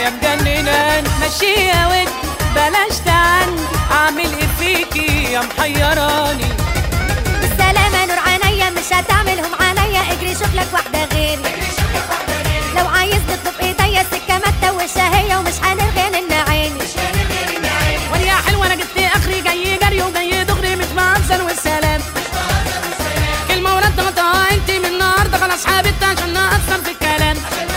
يا مجنناني ماشي يا ودي بلاش تعني اعمل ايه فيكي يا محيراني بالسلامة نور عينيا مش هتعملهم عليا اجري شوف لك واحدة غيري لو عايز نطلب ايديا سكة ما تتوشها هي ومش هنلغي لنا عيني وانا يا حلوه انا جبت اخري جاي جري وجاي دغري مش مهزر والسلام كلمه ورد غطاها انت من النهارده خلاص حاببت عشان نأثر في الكلام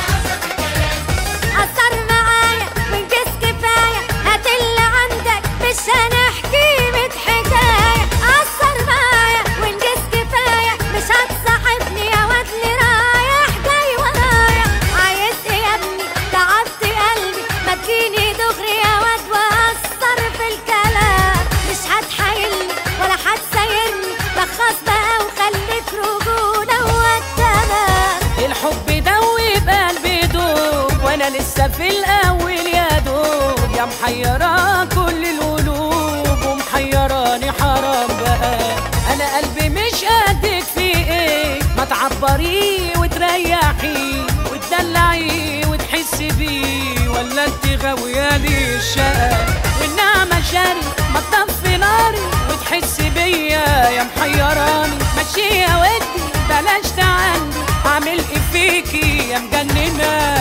أثر معايا وانجز كفاية هات اللي عندك مش هنحكي ميت حكاية أثر معايا وانجز كفاية مش هتصاحبني يا واد اللي رايح جاي ورايا عايز ايه يا ابني تعبت قلبي ما تجيني دغري يا واد وأثر في الكلام مش هتحايلني ولا هتسايرني لخص بقى وخليك رجولة والتمام الحب دوب قلبي دوب وانا لسه في الاول يا دوب يا محيرة كل القلوب ومحيراني حرام بقى انا قلبي مش قدك في ايه ما تعبريه وتريحي وتدلعي وتحسي بيه ولا انت غاوية لي الشقة والنعمة شاري ما تطفي ناري وتحسي بيا يا محيراني ماشي يا ودي بلاش تعني اعمل ايه فيكي يا مجننه